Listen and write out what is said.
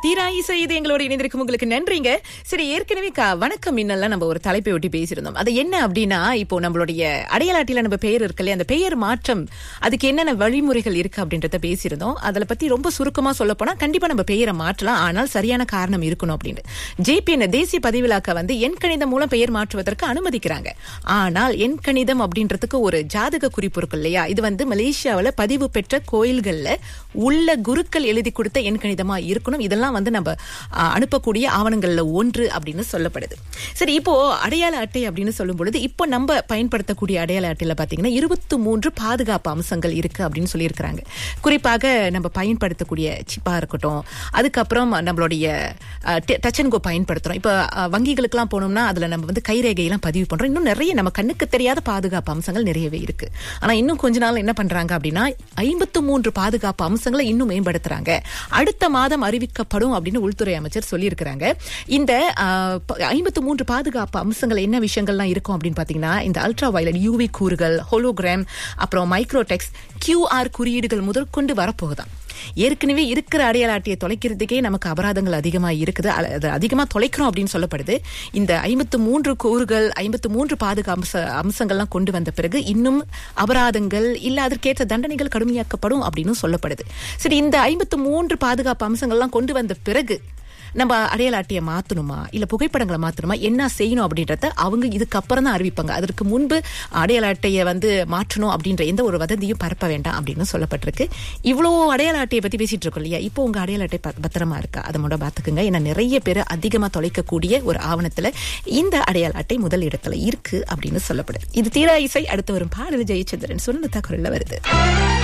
தீராயி செய்து எங்களோட இணைந்திருக்கும் உங்களுக்கு நன்றிங்க சரி ஏற்கனவே க- வணக்கம் இன்னெல்லாம் நம்ம ஒரு தலைப்பை ஒட்டி பேசியிருந்தோம் அது என்ன அப்படின்னா இப்போ நம்மளுடைய அடையாள அட்டையில நம்ம பெயர் இருக்கு இல்லையா அந்த பெயர் மாற்றம் அதுக்கு என்னென்ன வழிமுறைகள் இருக்கு அப்படின்றத பேசியிருந்தோம் அதுல பத்தி ரொம்ப சுருக்கமா சொல்ல போனா கண்டிப்பா நம்ம பெயரை மாற்றலாம் ஆனால் சரியான காரணம் இருக்கணும் அப்படின்னு ஜேபிஎன் தேசிய பதிவிலாக்க வந்து எண் கணிதம் மூலம் பெயர் மாற்றுவதற்கு அனுமதிக்கிறாங்க ஆனால் எண் கணிதம் அப்படின்றதுக்கு ஒரு ஜாதக குறிப்பு இருக்கு இல்லையா இது வந்து மலேசியாவுல பதிவு பெற்ற கோயில்கள்ல உள்ள குருக்கள் எழுதி கொடுத்த எண் கணிதமா இருக்கணும் இதெல்லாம் வந்து நம்ம ஆ, அனுப்பக்கூடிய ஆவணங்கள்ல ஒன்று அப்படின்னு சொல்லப்படுது சரி இப்போ அடையாள அட்டை அப்படின்னு சொல்லும் பொழுது இப்போ நம்ம பயன்படுத்தக்கூடிய அடையாள அட்டையில பாத்தீங்கன்னா இருபத்தி மூன்று பாதுகாப்பு அம்சங்கள் இருக்கு அப்படின்னு சொல்லியிருக்கிறாங்க குறிப்பாக நம்ம பயன்படுத்தக்கூடிய சிப்பா இருக்கட்டும் அதுக்கப்புறம் நம்மளுடைய டச் அண்ட் கோ பயன்படுத்துறோம் இப்போ வங்கிகளுக்கெல்லாம் போனோம்னா அதுல நம்ம வந்து கைரேகையெல்லாம் பதிவு பண்றோம் இன்னும் நிறைய நம்ம கண்ணுக்கு தெரியாத பாதுகாப்பு அம்சங்கள் நிறையவே இருக்கு ஆனா இன்னும் கொஞ்ச நாள் என்ன பண்றாங்க அப்படின்னா ஐம்பத்து மூன்று பாதுகாப்பு அம்சங்களை இன்னும் மேம்படுத்துறாங்க அடுத்த மாதம் அறிவிக்கப்படும் அப்படின்னு உள்துறை அமைச்சர் சொல்லியிருக்கிறாங்க இந்த ஐம்பத்து மூன்று பாதுகாப்பு அம்சங்கள் என்ன விஷயங்கள்லாம் இருக்கும் அப்படின்னு பாத்தீங்கன்னா இந்த அல்ட்ரா வயலட் யூவி கூறுகள் ஹோலோகிராம் அப்புறம் மைக்ரோடெக்ஸ் கியூஆர் குறியீடுகள் முதற்கொண்டு வரப்போகுதாம் ஏற்கனவே இருக்கிற அடையாள அட்டையை தொலைக்கிறதுக்கே நமக்கு அபராதங்கள் அதிகமா இருக்குது அல- அது அதிகமா தொலைக்கிறோம் அப்படின்னு சொல்லப்படுது இந்த ஐம்பத்து மூன்று கூறுகள் ஐம்பத்து மூன்று பாதுகாப்பு அம்ச- அம்சங்கள்லாம் கொண்டு வந்த பிறகு இன்னும் அபராதங்கள் இல்ல அதற்கேற்ற தண்டனைகள் கடுமையாக்கப்படும் அப்படின்னு சொல்லப்படுது சரி இந்த ஐம்பத்து மூன்று பாதுகாப்பு அம்சங்கள்லாம் கொண்டு வந்த பிறகு நம்ம அடையாள அட்டையை மாத்தணுமா இல்ல புகைப்படங்களை மாத்தணுமா என்ன செய்யணும் அப்படின்றத அவங்க இதுக்கப்புறம் தான் அறிவிப்பாங்க அதற்கு முன்பு அடையாள அட்டையை வந்து மாற்றணும் அப்படின்ற எந்த ஒரு வதந்தியும் பரப்ப வேண்டாம் அப்படின்னு சொல்லப்பட்டிருக்கு இவ்வளோ அடையாள அட்டையை பத்தி பேசிட்டு இருக்கோம் இல்லையா இப்போ உங்க அடையாள அட்டை ப- பத்திரமா இருக்கா அதை மட்டும் பாத்துக்குங்க ஏன்னா நிறைய பேர் அதிகமா தொலைக்கக்கூடிய ஒரு ஆவணத்துல இந்த அடையாள அட்டை முதல் இடத்துல இருக்கு அப்படின்னு சொல்லப்படுது இது தீரா இசை அடுத்து வரும் பாடல் ஜெயச்சந்திரன் சொன்ன தகவல்ல வருது